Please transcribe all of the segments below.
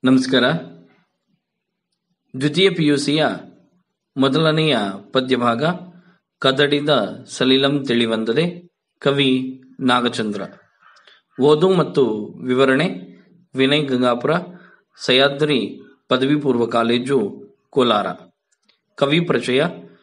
ನಮಸ್ಕಾರ ದ್ವಿತೀಯ ಪಿಯುಸಿಯ ಮೊದಲನೆಯ ಪದ್ಯಭಾಗ ಕದಡಿದ ಸಲಿಲಂ ತಿಳಿವಂದದೆ ಕವಿ ನಾಗಚಂದ್ರ ಓದು ಮತ್ತು ವಿವರಣೆ ವಿನಯ್ ಗಂಗಾಪುರ ಸಹ್ಯಾದ್ರಿ ಪದವಿ ಪೂರ್ವ ಕಾಲೇಜು ಕೋಲಾರ ಕವಿ ಪರಿಚಯ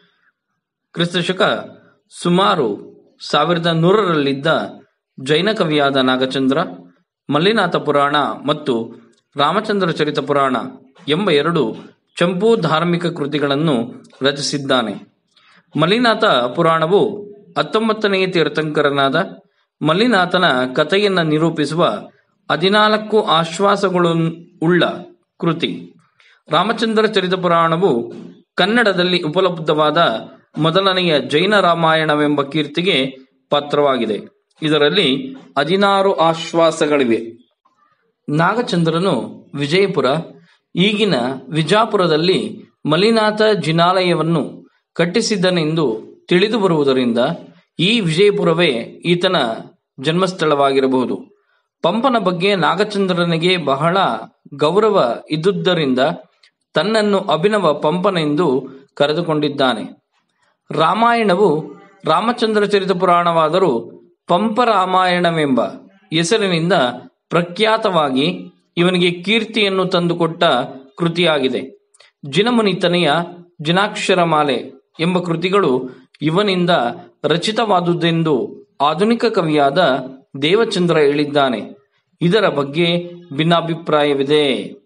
ಕ್ರಿಸ್ತಶಕ ಸುಮಾರು ಸಾವಿರದ ನೂರರಲ್ಲಿದ್ದ ಜೈನ ಕವಿಯಾದ ನಾಗಚಂದ್ರ ಮಲ್ಲಿನಾಥ ಪುರಾಣ ಮತ್ತು ರಾಮಚಂದ್ರ ಚರಿತ ಪುರಾಣ ಎಂಬ ಎರಡು ಚಂಪೂ ಧಾರ್ಮಿಕ ಕೃತಿಗಳನ್ನು ರಚಿಸಿದ್ದಾನೆ ಮಲ್ಲಿನಾಥ ಪುರಾಣವು ಹತ್ತೊಂಬತ್ತನೆಯ ತೀರ್ಥಂಕರನಾದ ಮಲ್ಲಿನಾಥನ ಕಥೆಯನ್ನು ನಿರೂಪಿಸುವ ಹದಿನಾಲ್ಕು ಆಶ್ವಾಸಗಳು ಉಳ್ಳ ಕೃತಿ ರಾಮಚಂದ್ರ ಚರಿತ ಪುರಾಣವು ಕನ್ನಡದಲ್ಲಿ ಉಪಲಬ್ಧವಾದ ಮೊದಲನೆಯ ಜೈನ ರಾಮಾಯಣವೆಂಬ ಕೀರ್ತಿಗೆ ಪಾತ್ರವಾಗಿದೆ ಇದರಲ್ಲಿ ಹದಿನಾರು ಆಶ್ವಾಸಗಳಿವೆ ನಾಗಚಂದ್ರನು ವಿಜಯಪುರ ಈಗಿನ ವಿಜಾಪುರದಲ್ಲಿ ಮಲಿನಾಥ ಜಿನಾಲಯವನ್ನು ಕಟ್ಟಿಸಿದ್ದನೆಂದು ತಿಳಿದು ಬರುವುದರಿಂದ ಈ ವಿಜಯಪುರವೇ ಈತನ ಜನ್ಮಸ್ಥಳವಾಗಿರಬಹುದು ಪಂಪನ ಬಗ್ಗೆ ನಾಗಚಂದ್ರನಿಗೆ ಬಹಳ ಗೌರವ ಇದ್ದುದರಿಂದ ತನ್ನನ್ನು ಅಭಿನವ ಪಂಪನೆಂದು ಕರೆದುಕೊಂಡಿದ್ದಾನೆ ರಾಮಾಯಣವು ರಾಮಚಂದ್ರ ಚರಿತ ಪುರಾಣವಾದರೂ ಪಂಪ ರಾಮಾಯಣವೆಂಬ ಹೆಸರಿನಿಂದ ಪ್ರಖ್ಯಾತವಾಗಿ ಇವನಿಗೆ ಕೀರ್ತಿಯನ್ನು ತಂದುಕೊಟ್ಟ ಕೃತಿಯಾಗಿದೆ ಜಿನಮುನಿತನೆಯ ಜಿನಾಕ್ಷರ ಮಾಲೆ ಎಂಬ ಕೃತಿಗಳು ಇವನಿಂದ ರಚಿತವಾದುದೆಂದು ಆಧುನಿಕ ಕವಿಯಾದ ದೇವಚಂದ್ರ ಹೇಳಿದ್ದಾನೆ ಇದರ ಬಗ್ಗೆ ಭಿನ್ನಾಭಿಪ್ರಾಯವಿದೆ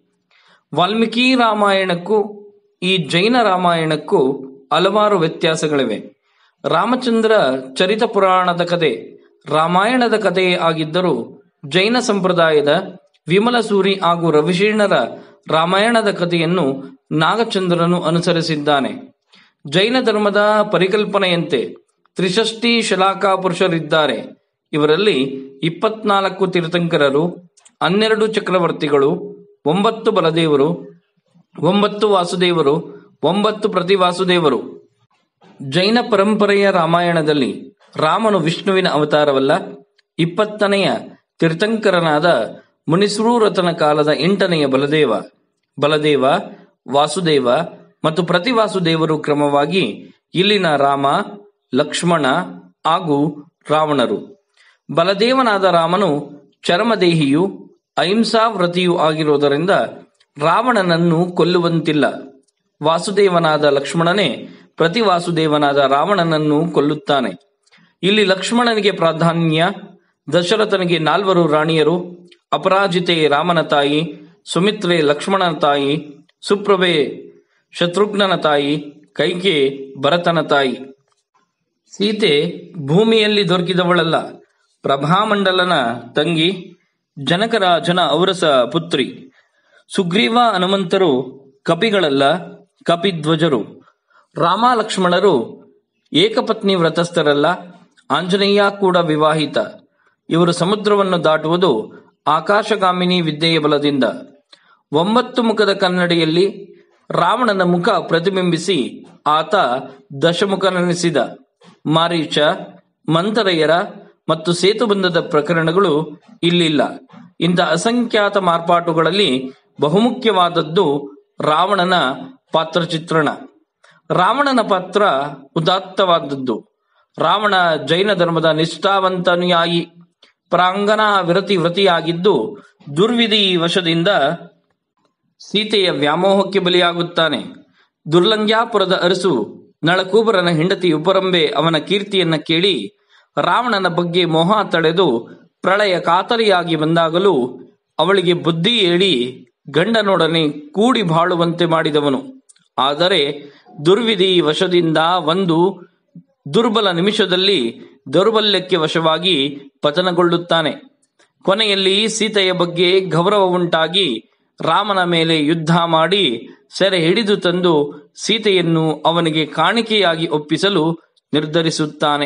ವಾಲ್ಮೀಕಿ ರಾಮಾಯಣಕ್ಕೂ ಈ ಜೈನ ರಾಮಾಯಣಕ್ಕೂ ಹಲವಾರು ವ್ಯತ್ಯಾಸಗಳಿವೆ ರಾಮಚಂದ್ರ ಚರಿತ ಪುರಾಣದ ಕತೆ ರಾಮಾಯಣದ ಕಥೆಯೇ ಆಗಿದ್ದರೂ ಜೈನ ಸಂಪ್ರದಾಯದ ವಿಮಲಸೂರಿ ಹಾಗೂ ರವಿಶೀರ್ಣರ ರಾಮಾಯಣದ ಕಥೆಯನ್ನು ನಾಗಚಂದ್ರನು ಅನುಸರಿಸಿದ್ದಾನೆ ಜೈನ ಧರ್ಮದ ಪರಿಕಲ್ಪನೆಯಂತೆ ತ್ರಿಷಷ್ಟಿ ಶಲಾಕಾ ಪುರುಷರಿದ್ದಾರೆ ಇವರಲ್ಲಿ ಇಪ್ಪತ್ನಾಲ್ಕು ತೀರ್ಥಂಕರರು ಹನ್ನೆರಡು ಚಕ್ರವರ್ತಿಗಳು ಒಂಬತ್ತು ಬಲದೇವರು ಒಂಬತ್ತು ವಾಸುದೇವರು ಒಂಬತ್ತು ಪ್ರತಿವಾಸುದೇವರು ಜೈನ ಪರಂಪರೆಯ ರಾಮಾಯಣದಲ್ಲಿ ರಾಮನು ವಿಷ್ಣುವಿನ ಅವತಾರವಲ್ಲ ಇಪ್ಪತ್ತನೆಯ ತೀರ್ಥಂಕರನಾದ ಮುನಿಸೂರತನ ಕಾಲದ ಎಂಟನೆಯ ಬಲದೇವ ಬಲದೇವ ವಾಸುದೇವ ಮತ್ತು ಪ್ರತಿವಾಸುದೇವರು ಕ್ರಮವಾಗಿ ಇಲ್ಲಿನ ರಾಮ ಲಕ್ಷ್ಮಣ ಹಾಗೂ ರಾವಣರು ಬಲದೇವನಾದ ರಾಮನು ಚರಮದೇಹಿಯು ಅಹಿಂಸಾ ವ್ರತಿಯೂ ಆಗಿರುವುದರಿಂದ ರಾವಣನನ್ನು ಕೊಲ್ಲುವಂತಿಲ್ಲ ವಾಸುದೇವನಾದ ಲಕ್ಷ್ಮಣನೇ ಪ್ರತಿವಾಸುದೇವನಾದ ರಾವಣನನ್ನು ಕೊಲ್ಲುತ್ತಾನೆ ಇಲ್ಲಿ ಲಕ್ಷ್ಮಣನಿಗೆ ಪ್ರಾಧಾನ್ಯ ದಶರಥನಿಗೆ ನಾಲ್ವರು ರಾಣಿಯರು ಅಪರಾಜಿತೆ ರಾಮನ ತಾಯಿ ಸುಮಿತ್ರೆ ಲಕ್ಷ್ಮಣನ ತಾಯಿ ಸುಪ್ರಭೆ ಶತ್ರುಘ್ನನ ತಾಯಿ ಕೈಕೆ ಭರತನ ತಾಯಿ ಸೀತೆ ಭೂಮಿಯಲ್ಲಿ ದೊರಕಿದವಳಲ್ಲ ಪ್ರಭಾಮಂಡಲನ ತಂಗಿ ಜನಕರಾಜನ ಔರಸ ಪುತ್ರಿ ಸುಗ್ರೀವ ಹನುಮಂತರು ಕಪಿಗಳಲ್ಲ ಕಪಿಧ್ವಜರು ರಾಮ ಲಕ್ಷ್ಮಣರು ಏಕಪತ್ನಿ ವ್ರತಸ್ಥರಲ್ಲ ಆಂಜನೇಯ ಕೂಡ ವಿವಾಹಿತ ಇವರು ಸಮುದ್ರವನ್ನು ದಾಟುವುದು ಆಕಾಶಗಾಮಿನಿ ವಿದ್ಯೆಯ ಬಲದಿಂದ ಒಂಬತ್ತು ಮುಖದ ಕನ್ನಡಿಯಲ್ಲಿ ರಾವಣನ ಮುಖ ಪ್ರತಿಬಿಂಬಿಸಿ ಆತ ದಶಮುಖನೆನಿಸಿದ ಮಾರೀಚ ಮಂತರೆಯರ ಮತ್ತು ಸೇತುಬಂಧದ ಪ್ರಕರಣಗಳು ಇಲ್ಲಿಲ್ಲ ಇಂಥ ಅಸಂಖ್ಯಾತ ಮಾರ್ಪಾಟುಗಳಲ್ಲಿ ಬಹುಮುಖ್ಯವಾದದ್ದು ರಾವಣನ ಪಾತ್ರಚಿತ್ರಣ ರಾವಣನ ಪಾತ್ರ ಉದಾತ್ತವಾದದ್ದು ರಾವಣ ಜೈನ ಧರ್ಮದ ನಿಷ್ಠಾವಂತನುಯಾಯಿ ಪ್ರಾಂಗಣ ವಿರತಿ ವ್ರತಿಯಾಗಿದ್ದು ದುರ್ವಿಧಿ ವಶದಿಂದ ಸೀತೆಯ ವ್ಯಾಮೋಹಕ್ಕೆ ಬಲಿಯಾಗುತ್ತಾನೆ ದುರ್ಲಂಗ್ಯಾಪುರದ ಅರಸು ನಳಕೂಬರನ ಹೆಂಡತಿ ಉಪರಂಬೆ ಅವನ ಕೀರ್ತಿಯನ್ನ ಕೇಳಿ ರಾವಣನ ಬಗ್ಗೆ ಮೋಹ ತಳೆದು ಪ್ರಳಯ ಕಾತರಿಯಾಗಿ ಬಂದಾಗಲೂ ಅವಳಿಗೆ ಬುದ್ಧಿ ಹೇಳಿ ಗಂಡನೊಡನೆ ಕೂಡಿ ಬಾಳುವಂತೆ ಮಾಡಿದವನು ಆದರೆ ದುರ್ವಿಧಿ ವಶದಿಂದ ಒಂದು ದುರ್ಬಲ ನಿಮಿಷದಲ್ಲಿ ದೌರ್ಬಲ್ಯಕ್ಕೆ ವಶವಾಗಿ ಪತನಗೊಳ್ಳುತ್ತಾನೆ ಕೊನೆಯಲ್ಲಿ ಸೀತೆಯ ಬಗ್ಗೆ ಗೌರವ ಉಂಟಾಗಿ ರಾಮನ ಮೇಲೆ ಯುದ್ಧ ಮಾಡಿ ಸೆರೆ ಹಿಡಿದು ತಂದು ಸೀತೆಯನ್ನು ಅವನಿಗೆ ಕಾಣಿಕೆಯಾಗಿ ಒಪ್ಪಿಸಲು ನಿರ್ಧರಿಸುತ್ತಾನೆ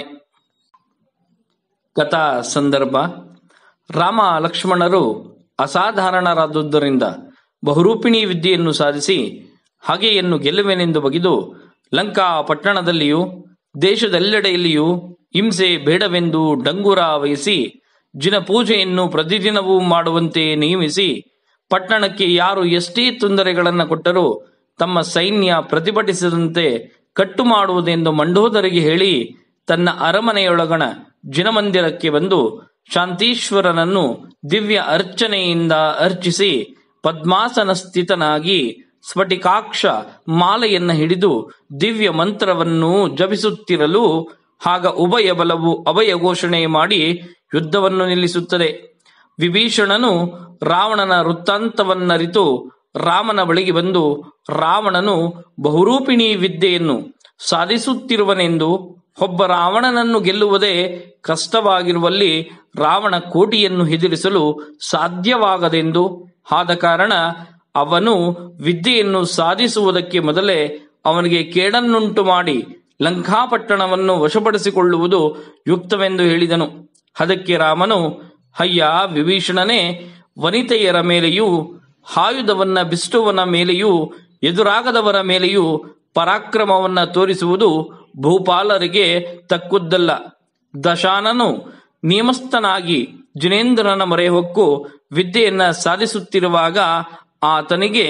ಕಥಾ ಸಂದರ್ಭ ರಾಮ ಲಕ್ಷ್ಮಣರು ಅಸಾಧಾರಣರಾದುದರಿಂದ ಬಹುರೂಪಿಣಿ ವಿದ್ಯೆಯನ್ನು ಸಾಧಿಸಿ ಹಗೆಯನ್ನು ಗೆಲ್ಲುವೆನೆಂದು ಬಗೆದು ಲಂಕಾ ಪಟ್ಟಣದಲ್ಲಿಯೂ ದೇಶದೆಲ್ಲೆಡೆಯಲ್ಲಿಯೂ ಹಿಂಸೆ ಬೇಡವೆಂದು ಡಂಗುರ ವಹಿಸಿ ಜಿನ ಪೂಜೆಯನ್ನು ಪ್ರತಿದಿನವೂ ಮಾಡುವಂತೆ ನಿಯಮಿಸಿ ಪಟ್ಟಣಕ್ಕೆ ಯಾರು ಎಷ್ಟೇ ತೊಂದರೆಗಳನ್ನು ಕೊಟ್ಟರೂ ತಮ್ಮ ಸೈನ್ಯ ಪ್ರತಿಭಟಿಸದಂತೆ ಕಟ್ಟು ಮಾಡುವುದೆಂದು ಮಂಡೋದರಿಗೆ ಹೇಳಿ ತನ್ನ ಅರಮನೆಯೊಳಗಣ ಜಿನಮಂದಿರಕ್ಕೆ ಬಂದು ಶಾಂತೀಶ್ವರನನ್ನು ದಿವ್ಯ ಅರ್ಚನೆಯಿಂದ ಅರ್ಚಿಸಿ ಪದ್ಮಾಸನ ಸ್ಥಿತನಾಗಿ ಸ್ಫಟಿಕಾಕ್ಷ ಮಾಲೆಯನ್ನ ಹಿಡಿದು ದಿವ್ಯ ಮಂತ್ರವನ್ನು ಜಪಿಸುತ್ತಿರಲು ಆಗ ಉಭಯ ಬಲವು ಅಭಯ ಘೋಷಣೆ ಮಾಡಿ ಯುದ್ಧವನ್ನು ನಿಲ್ಲಿಸುತ್ತದೆ ವಿಭೀಷಣನು ರಾವಣನ ವೃತ್ತಾಂತವನ್ನರಿತು ರಾಮನ ಬಳಿಗೆ ಬಂದು ರಾವಣನು ಬಹುರೂಪಿಣಿ ವಿದ್ಯೆಯನ್ನು ಸಾಧಿಸುತ್ತಿರುವನೆಂದು ಒಬ್ಬ ರಾವಣನನ್ನು ಗೆಲ್ಲುವುದೇ ಕಷ್ಟವಾಗಿರುವಲ್ಲಿ ರಾವಣ ಕೋಟಿಯನ್ನು ಹೆದರಿಸಲು ಸಾಧ್ಯವಾಗದೆಂದು ಆದ ಕಾರಣ ಅವನು ವಿದ್ಯೆಯನ್ನು ಸಾಧಿಸುವುದಕ್ಕೆ ಮೊದಲೇ ಅವನಿಗೆ ಕೇಡನ್ನುಂಟು ಮಾಡಿ ಲಂಕಾಪಟ್ಟಣವನ್ನು ವಶಪಡಿಸಿಕೊಳ್ಳುವುದು ಯುಕ್ತವೆಂದು ಹೇಳಿದನು ಅದಕ್ಕೆ ರಾಮನು ಅಯ್ಯ ವಿಭೀಷಣನೇ ವನಿತೆಯರ ಮೇಲೆಯೂ ಆಯುಧವನ್ನ ಬಿಷ್ಟುವನ ಮೇಲೆಯೂ ಎದುರಾಗದವರ ಮೇಲೆಯೂ ಪರಾಕ್ರಮವನ್ನ ತೋರಿಸುವುದು ಭೂಪಾಲರಿಗೆ ತಕ್ಕುದ್ದಲ್ಲ ದಶಾನನು ನಿಯಮಸ್ಥನಾಗಿ ಜಿನೇಂದ್ರನ ಮೊರೆ ಹೊಕ್ಕು ವಿದ್ಯೆಯನ್ನ ಸಾಧಿಸುತ್ತಿರುವಾಗ ಆತನಿಗೆ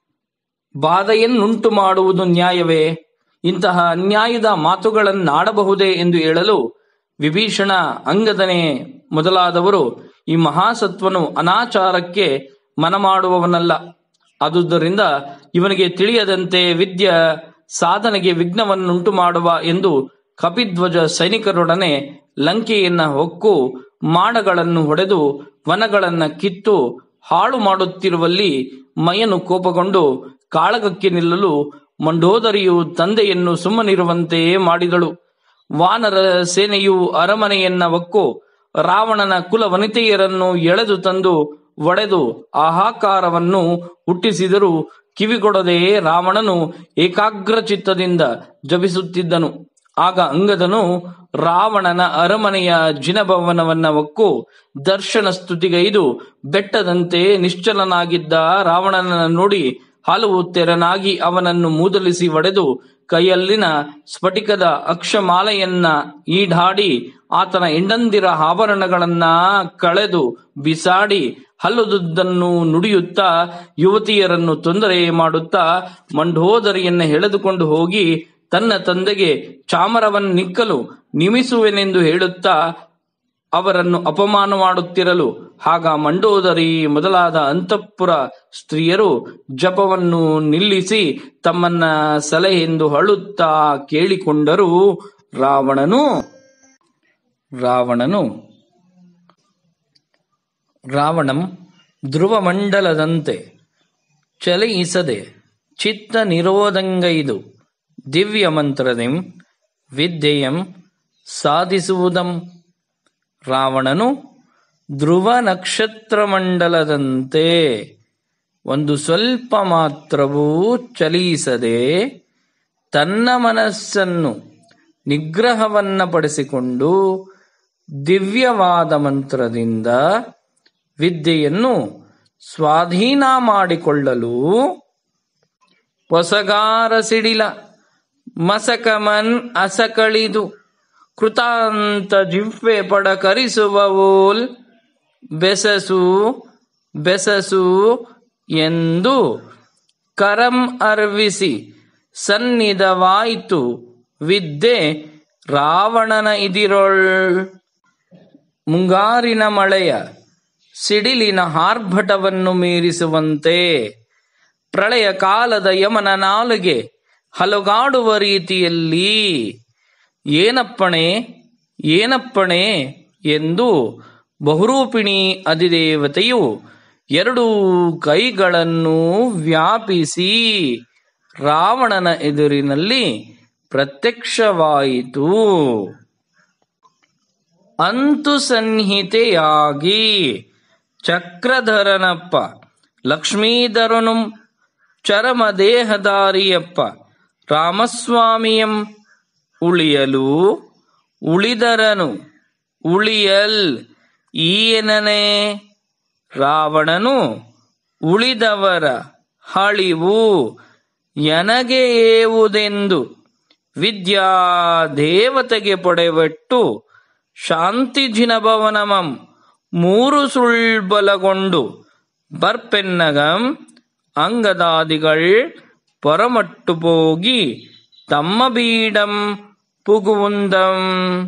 ಬಾಧೆಯನ್ನುಂಟು ಮಾಡುವುದು ನ್ಯಾಯವೇ ಇಂತಹ ಅನ್ಯಾಯದ ಮಾತುಗಳನ್ನಾಡಬಹುದೇ ಎಂದು ಹೇಳಲು ವಿಭೀಷಣ ಅಂಗದನೆ ಮೊದಲಾದವರು ಈ ಮಹಾಸತ್ವನು ಅನಾಚಾರಕ್ಕೆ ಮನಮಾಡುವವನಲ್ಲ ಆದುದರಿಂದ ಇವನಿಗೆ ತಿಳಿಯದಂತೆ ವಿದ್ಯ ಸಾಧನೆಗೆ ವಿಘ್ನವನ್ನುಂಟು ಮಾಡುವ ಎಂದು ಕಪಿಧ್ವಜ ಸೈನಿಕರೊಡನೆ ಲಂಕೆಯನ್ನ ಹೊಕ್ಕು ಮಾಡಗಳನ್ನು ಹೊಡೆದು ವನಗಳನ್ನ ಕಿತ್ತು ಹಾಳು ಮಾಡುತ್ತಿರುವಲ್ಲಿ ಮಯನು ಕೋಪಗೊಂಡು ಕಾಳಗಕ್ಕೆ ನಿಲ್ಲಲು ಮಂಡೋದರಿಯು ತಂದೆಯನ್ನು ಸುಮ್ಮನಿರುವಂತೆ ಮಾಡಿದಳು ವಾನರ ಸೇನೆಯು ಅರಮನೆಯನ್ನ ಒಕ್ಕು ರಾವಣನ ಕುಲ ವನಿತೆಯರನ್ನು ಎಳೆದು ತಂದು ಒಡೆದು ಆಹಾಕಾರವನ್ನು ಹುಟ್ಟಿಸಿದರೂ ಕಿವಿಗೊಡದೆ ರಾವಣನು ಏಕಾಗ್ರ ಚಿತ್ತದಿಂದ ಜಪಿಸುತ್ತಿದ್ದನು ಆಗ ಅಂಗದನು ರಾವಣನ ಅರಮನೆಯ ಜಿನಭವನವನ್ನ ಒಕ್ಕು ದರ್ಶನ ಸ್ತುತಿಗೈದು ಬೆಟ್ಟದಂತೆ ನಿಶ್ಚಲನಾಗಿದ್ದ ರಾವಣನನ್ನು ನೋಡಿ ಹಲವು ತೆರನಾಗಿ ಅವನನ್ನು ಮೂದಲಿಸಿ ಒಡೆದು ಕೈಯಲ್ಲಿನ ಸ್ಫಟಿಕದ ಅಕ್ಷಮಾಲೆಯನ್ನ ಈಡಾಡಿ ಆತನ ಎಂಡಂದಿರ ಆಭರಣಗಳನ್ನ ಕಳೆದು ಬಿಸಾಡಿ ಹಲ್ಲುದುದ್ದನ್ನು ನುಡಿಯುತ್ತಾ ಯುವತಿಯರನ್ನು ತೊಂದರೆ ಮಾಡುತ್ತಾ ಮಂಡೋದರಿಯನ್ನ ಎಳೆದುಕೊಂಡು ಹೋಗಿ ತನ್ನ ತಂದೆಗೆ ಚಾಮರವನ್ನಿಕ್ಕಲು ನಿಮಿಸುವೆನೆಂದು ಹೇಳುತ್ತಾ ಅವರನ್ನು ಅಪಮಾನ ಮಾಡುತ್ತಿರಲು ಆಗ ಮಂಡೋದರಿ ಮೊದಲಾದ ಅಂತಃಪುರ ಸ್ತ್ರೀಯರು ಜಪವನ್ನು ನಿಲ್ಲಿಸಿ ತಮ್ಮನ್ನ ಸಲಹೆಂದು ಅಳುತ್ತಾ ಕೇಳಿಕೊಂಡರು ರಾವಣನು ರಾವಣನು ರಾವಣಂ ಧ್ರುವಮಂಡಲದಂತೆ ಚಲಯಿಸದೆ ಚಿತ್ತ ನಿರೋಧಂಗೈದು ದಿವ್ಯ ಮಂತ್ರದಿಂ ವಿದ್ಯೆಯಂ ಸಾಧಿಸುವುದಂ ರಾವಣನು ಧ್ರುವ ನಕ್ಷತ್ರ ಮಂಡಲದಂತೆ ಒಂದು ಸ್ವಲ್ಪ ಮಾತ್ರವೂ ಚಲಿಸದೆ ತನ್ನ ಮನಸ್ಸನ್ನು ನಿಗ್ರಹವನ್ನ ಪಡಿಸಿಕೊಂಡು ದಿವ್ಯವಾದ ಮಂತ್ರದಿಂದ ವಿದ್ಯೆಯನ್ನು ಸ್ವಾಧೀನ ಮಾಡಿಕೊಳ್ಳಲು ಹೊಸಗಾರ ಸಿಡಿಲ ಮಸಕಮನ್ ಅಸಕಳಿದು ಕೃತಾಂತ ಜಿಹ್ವೆ ಪಡಕರಿಸುವವೋಲ್ ಬೆಸಸು ಬೆಸಸು ಎಂದು ಕರಂ ಅರ್ವಿಸಿ ಸನ್ನಿಧವಾಯಿತು ವಿದ್ಯೆ ರಾವಣನ ಇದಿರೊಳ್ ಮುಂಗಾರಿನ ಮಳೆಯ ಸಿಡಿಲಿನ ಆರ್ಭಟವನ್ನು ಮೀರಿಸುವಂತೆ ಪ್ರಳಯ ಕಾಲದ ಯಮನ ನಾಲಿಗೆ ಹಲಗಾಡುವ ರೀತಿಯಲ್ಲಿ ಏನಪ್ಪಣೆ ಏನಪ್ಪಣೆ ಎಂದು ಬಹುರೂಪಿಣಿ ಅಧಿದೇವತೆಯು ಎರಡೂ ಕೈಗಳನ್ನು ವ್ಯಾಪಿಸಿ ರಾವಣನ ಎದುರಿನಲ್ಲಿ ಪ್ರತ್ಯಕ್ಷವಾಯಿತು ಅಂತು ಸಂಹಿತೆಯಾಗಿ ಚಕ್ರಧರನಪ್ಪ ಲಕ್ಷ್ಮೀಧರನು ಚರಮದೇಹದಾರಿಯಪ್ಪ ರಾಮಸ್ವಾಮಿಯಂ ಉಳಿಯಲು ಉಳಿದರನು ಉಳಿಯಲ್ ಈಯನನೆ ರಾವಣನು ಉಳಿದವರ ಹಳಿವು ಎನಗೆ ಏವುದೆಂದು ವಿದ್ಯಾ ದೇವತೆಗೆ ಪಡೆವಟ್ಟು ಶಾಂತಿ ಜಿನಭವನಮಂ ಮೂರು ಸುಳ್ಬಲಗೊಂಡು ಬರ್ಪೆನ್ನಗಂ ಅಂಗದಾದಿಗಳ್ ಪೊರಮಟ್ಟು ಪೋಗಿ ತಮ್ಮ ಬೀಡಂ ಪುಗುವುಂದಂ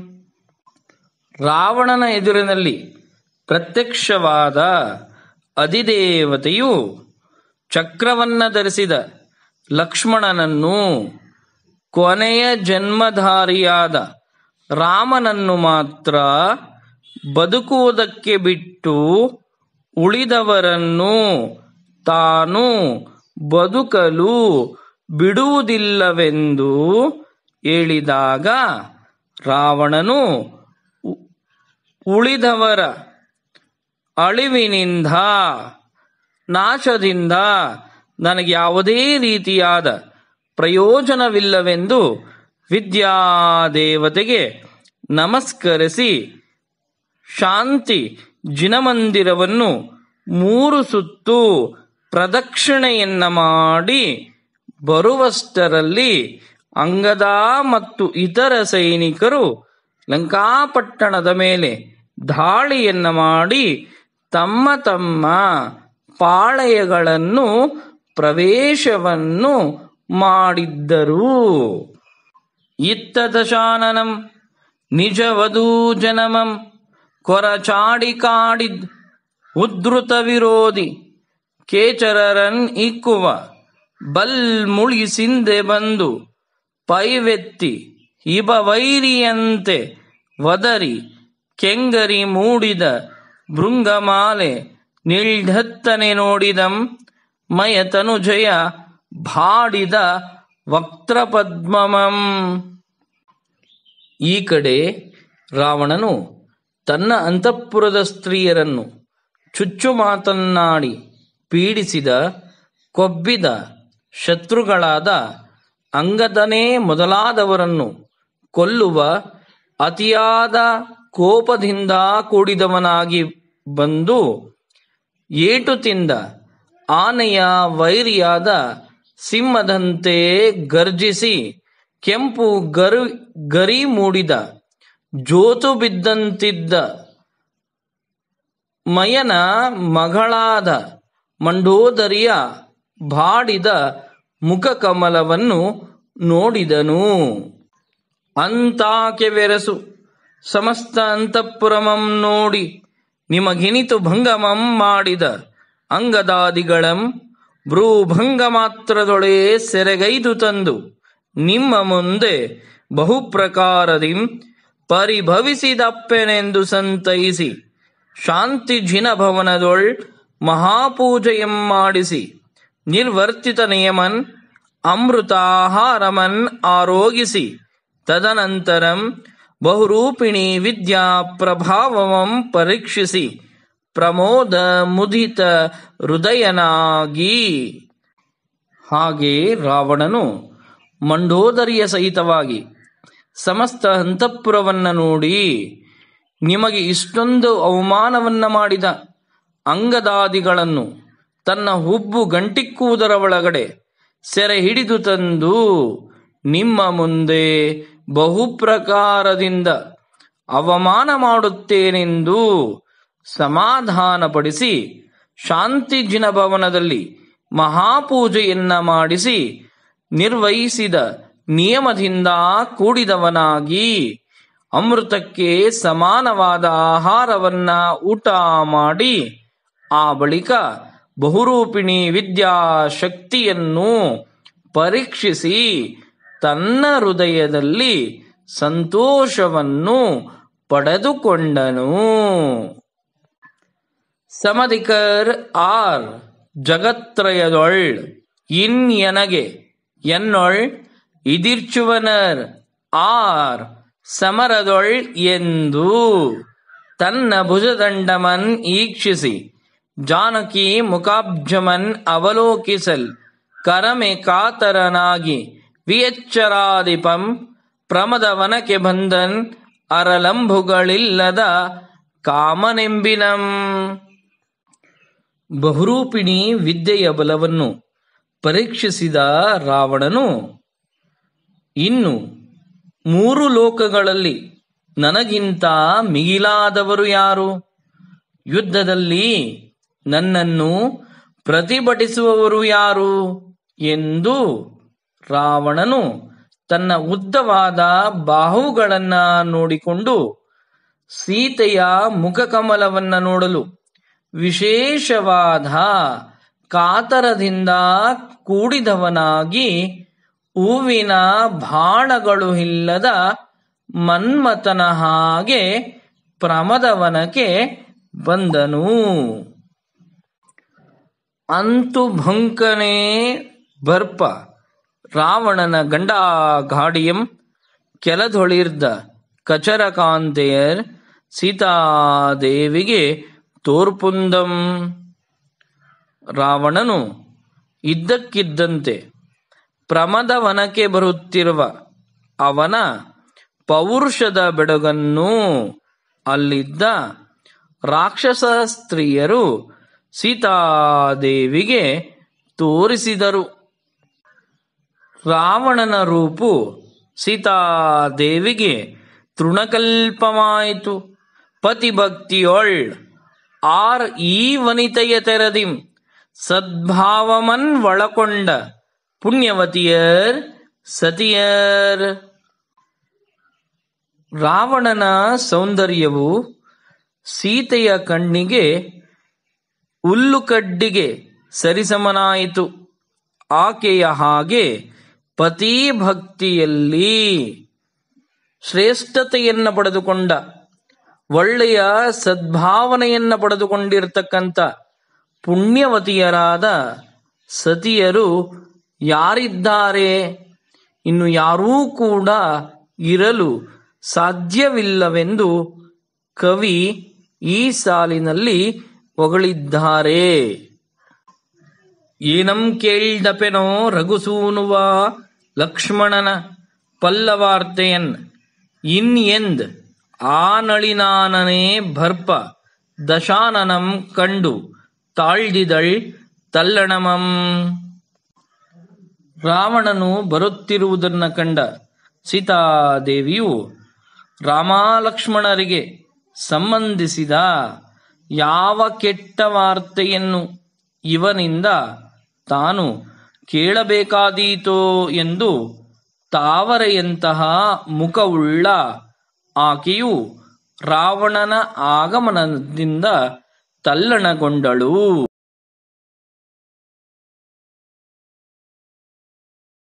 ರಾವಣನ ಎದುರಿನಲ್ಲಿ ಪ್ರತ್ಯಕ್ಷವಾದ ಅಧಿದೇವತೆಯು ಚಕ್ರವನ್ನ ಧರಿಸಿದ ಲಕ್ಷ್ಮಣನನ್ನು ಕೊನೆಯ ಜನ್ಮಧಾರಿಯಾದ ರಾಮನನ್ನು ಮಾತ್ರ ಬದುಕುವುದಕ್ಕೆ ಬಿಟ್ಟು ಉಳಿದವರನ್ನು ತಾನು ಬದುಕಲು ಬಿಡುವುದಿಲ್ಲವೆಂದು ಹೇಳಿದಾಗ ರಾವಣನು ಉ- ಉಳಿದವರ ಅಳಿವಿನಿಂದ ನಾಶದಿಂದ ನನಗೆ ಯಾವುದೇ ರೀತಿಯಾದ ಪ್ರಯೋಜನವಿಲ್ಲವೆಂದು ವಿದ್ಯಾದೇವತೆಗೆ ನಮಸ್ಕರಿಸಿ ಶಾಂತಿ ಜಿನಮಂದಿರವನ್ನು ಮೂರು ಸುತ್ತು ಪ್ರದಕ್ಷಿಣೆಯನ್ನ ಮಾಡಿ ಬರುವಷ್ಟರಲ್ಲಿ ಅಂಗದ ಮತ್ತು ಇತರ ಸೈನಿಕರು ಲಂಕಾಪಟ್ಟಣದ ಮೇಲೆ ದಾಳಿಯನ್ನ ಮಾಡಿ ತಮ್ಮ ತಮ್ಮ ಪಾಳೆಯಗಳನ್ನು ಪ್ರವೇಶವನ್ನು ಮಾಡಿದ್ದರು ಇತ್ತ ದಶಾನನಂ ನಿಜವಧೂ ಜನಮಂ ಕೊರಚಾಡಿ ಕಾಡಿದ್ ಉದ್ರುತ ವಿರೋಧಿ ಕೇಚರರನ್ ಇಕ್ಕುವ ಬಲ್ ಮುಳಿಸಿಂದೆ ಬಂದು ಪೈವೆತ್ತಿ ಇಬ ವೈರಿಯಂತೆ ವದರಿ ಕೆಂಗರಿ ಮೂಡಿದ ಭೃಂಗಮಾಲೆ ನಿಳ್ಧತ್ತನೆ ನೋಡಿದಂ ಮಯ ತನುಜಯ ಭಾಡಿದ ವಕ್ತ್ರಪದ್ಮಮಂ ಈ ಕಡೆ ರಾವಣನು ತನ್ನ ಅಂತಃಪುರದ ಸ್ತ್ರೀಯರನ್ನು ಚುಚ್ಚು ಮಾತನ್ನಾಡಿ ಪೀಡಿಸಿದ ಕೊಬ್ಬಿದ ಶತ್ರುಗಳಾದ ಅಂಗದನೇ ಮೊದಲಾದವರನ್ನು ಕೊಲ್ಲುವ ಅತಿಯಾದ ಕೋಪದಿಂದ ಕೂಡಿದವನಾಗಿ ಬಂದು ಏಟು ತಿಂದ ಆನೆಯ ವೈರಿಯಾದ ಸಿಂಹದಂತೆ ಗರ್ಜಿಸಿ ಕೆಂಪು ಗರು ಗರಿ ಮೂಡಿದ ಜೋತು ಬಿದ್ದಂತಿದ್ದ ಮಯನ ಮಗಳಾದ ಮಂಡೋದರಿಯ ಬಾಡಿದ ಮುಖಕಮಲವನ್ನು ನೋಡಿದನು ಅಂತಾಕೆ ಬೆರಸು ಸಮಸ್ತ ಅಂತಃಪುರಮಂ ನೋಡಿ ನಿಮಗಿನಿತು ಭಂಗಮಂ ಮಾಡಿದ ಅಂಗದಾದಿಗಳಂ ಭ್ರೂಭಂಗ ಮಾತ್ರದೊಳೆ ಸೆರೆಗೈದು ತಂದು ನಿಮ್ಮ ಮುಂದೆ ಬಹುಪ್ರಕಾರದಿಂ ಪರಿಭವಿಸಿದಪ್ಪೆನೆಂದು ಸಂತೈಸಿ ಶಾಂತಿ ಜಿನ ಭವನದೊಳ್ ಮಹಾಪೂಜೆಯಂ ಮಾಡಿಸಿ ನಿರ್ವರ್ತಿತ ನಿಯಮನ್ ಅಮೃತಾಹಾರಮನ್ ಆರೋಗಿಸಿ ತದನಂತರಂ ಬಹುರೂಪಿಣಿ ವಿದ್ಯಾ ಪ್ರಭಾವವಂ ಪರೀಕ್ಷಿಸಿ ಪ್ರಮೋದ ಮುದಿತ ಹೃದಯನಾಗಿ ಹಾಗೆ ರಾವಣನು ಮಂಡೋದರಿಯ ಸಹಿತವಾಗಿ ಸಮಸ್ತ ಅಂತಃಪುರವನ್ನ ನೋಡಿ ನಿಮಗೆ ಇಷ್ಟೊಂದು ಅವಮಾನವನ್ನ ಮಾಡಿದ ಅಂಗದಾದಿಗಳನ್ನು ತನ್ನ ಹುಬ್ಬು ಗಂಟಿಕ್ಕುವುದರ ಒಳಗಡೆ ಸೆರೆ ಹಿಡಿದು ತಂದು ನಿಮ್ಮ ಮುಂದೆ ಬಹುಪ್ರಕಾರದಿಂದ ಅವಮಾನ ಮಾಡುತ್ತೇನೆಂದು ಸಮಾಧಾನಪಡಿಸಿ ಶಾಂತಿ ಜಿನ ಭವನದಲ್ಲಿ ಮಹಾಪೂಜೆಯನ್ನ ಮಾಡಿಸಿ ನಿರ್ವಹಿಸಿದ ನಿಯಮದಿಂದ ಕೂಡಿದವನಾಗಿ ಅಮೃತಕ್ಕೆ ಸಮಾನವಾದ ಆಹಾರವನ್ನ ಊಟ ಮಾಡಿ ಆ ಬಳಿಕ ಬಹುರೂಪಿಣಿ ವಿದ್ಯಾ ಶಕ್ತಿಯನ್ನು ಪರೀಕ್ಷಿಸಿ ತನ್ನ ಹೃದಯದಲ್ಲಿ ಸಂತೋಷವನ್ನು ಪಡೆದುಕೊಂಡನು ಸಮಧಿಕರ್ ಆರ್ ಜಗತ್ರಯದೊಳ್ ಇನ್ ಎನಗೆ ಎನ್ನೊಳ್ ಇದಿರ್ಚುವನರ್ ಆರ್ ಸಮರದೊಳ್ ಎಂದು ತನ್ನ ಭುಜದಂಡಮನ್ ಈಕ್ಷಿಸಿ ಜಾನಕಿ ಮುಖಾಬ್ಜಮನ್ ಅವಲೋಕಿಸಲ್ ಕರಮೆ ಕಾತರನಾಗಿ ವಿಯಚ್ಚರಾದಿಪಂ ಪ್ರಮದವನಕ್ಕೆ ಬಂದನ್ ಅರಲಂಬುಗಳಿಲ್ಲದ ಕಾಮನೆಂಬಿನಂ ಬಹುರೂಪಿಣಿ ವಿದ್ಯೆಯ ಬಲವನ್ನು ಪರೀಕ್ಷಿಸಿದ ರಾವಣನು ಇನ್ನು ಮೂರು ಲೋಕಗಳಲ್ಲಿ ನನಗಿಂತ ಮಿಗಿಲಾದವರು ಯಾರು ಯುದ್ಧದಲ್ಲಿ ನನ್ನನ್ನು ಪ್ರತಿಭಟಿಸುವವರು ಯಾರು ಎಂದು ರಾವಣನು ತನ್ನ ಉದ್ದವಾದ ಬಾಹುಗಳನ್ನ ನೋಡಿಕೊಂಡು ಸೀತೆಯ ಮುಖಕಮಲವನ್ನ ನೋಡಲು ವಿಶೇಷವಾದ ಕಾತರದಿಂದ ಕೂಡಿದವನಾಗಿ ಹೂವಿನ ಬಾಣಗಳು ಇಲ್ಲದ ಮನ್ಮಥನ ಹಾಗೆ ಪ್ರಮದವನಕ್ಕೆ ಬಂದನು ಅಂತು ಭಂಕನೇ ಬರ್ಪ ರಾವಣನ ಗಂಡ ಗಾಡಿಯಂ ಕೆಲದೊಳಿರ್ದ ಕಚರಕಾಂತೆಯರ್ ಸೀತಾದೇವಿಗೆ ತೋರ್ಪುಂದಂ ರಾವಣನು ಇದ್ದಕ್ಕಿದ್ದಂತೆ ಪ್ರಮದವನಕ್ಕೆ ಬರುತ್ತಿರುವ ಅವನ ಪೌರುಷದ ಬೆಡಗನ್ನು ಅಲ್ಲಿದ್ದ ರಾಕ್ಷಸ ಸ್ತ್ರೀಯರು ಸೀತಾದೇವಿಗೆ ತೋರಿಸಿದರು ರಾವಣನ ರೂಪು ಸೀತಾದೇವಿಗೆ ತೃಣಕಲ್ಪಮಾಯಿತು ಪತಿಭಕ್ತಿಯೊಳ್ ಆರ್ ಈ ವನಿತೆಯ ತೆರದಿಂ ಸದ್ಭಾವಮನ್ ಒಳಕೊಂಡ ಪುಣ್ಯವತಿಯರ್ ಸತಿಯರ್ ರಾವಣನ ಸೌಂದರ್ಯವು ಸೀತೆಯ ಕಣ್ಣಿಗೆ ಹುಲ್ಲುಕಡ್ಡಿಗೆ ಸರಿಸಮನಾಯಿತು ಆಕೆಯ ಹಾಗೆ ಪತಿಭಕ್ತಿಯಲ್ಲಿ ಶ್ರೇಷ್ಠತೆಯನ್ನ ಪಡೆದುಕೊಂಡ ಒಳ್ಳೆಯ ಸದ್ಭಾವನೆಯನ್ನ ಪಡೆದುಕೊಂಡಿರ್ತಕ್ಕಂಥ ಪುಣ್ಯವತಿಯರಾದ ಸತಿಯರು ಯಾರಿದ್ದಾರೆ ಇನ್ನು ಯಾರೂ ಕೂಡ ಇರಲು ಸಾಧ್ಯವಿಲ್ಲವೆಂದು ಕವಿ ಈ ಸಾಲಿನಲ್ಲಿ ಹೊಗಳಿದ್ದಾರೆ ಏನಂ ಕೇಳ್ದಪೆನೋ ರಘುಸೂನುವ ಲಕ್ಷ್ಮಣನ ಪಲ್ಲವಾರ್ತೆಯನ್ ಇನ್ ಎಂದ್ ಆನಳಿನಾನನೇ ಭರ್ಪ ದಶಾನನಂ ಕಂಡು ತಾಳ್ದಿದಳ್ ತಲ್ಲಣಮಂ ರಾವಣನು ಬರುತ್ತಿರುವುದನ್ನ ಕಂಡ ಸೀತಾದೇವಿಯು ರಾಮಾಲಕ್ಷ್ಮಣರಿಗೆ ಸಂಬಂಧಿಸಿದ ಯಾವ ಕೆಟ್ಟ ವಾರ್ತೆಯನ್ನು ಇವನಿಂದ ತಾನು ಕೇಳಬೇಕಾದೀತೋ ಎಂದು ತಾವರೆಯಂತಹ ಮುಖವುಳ್ಳ ಆಕೆಯು ರಾವಣನ ಆಗಮನದಿಂದ ತಲ್ಲಣಗೊಂಡಳು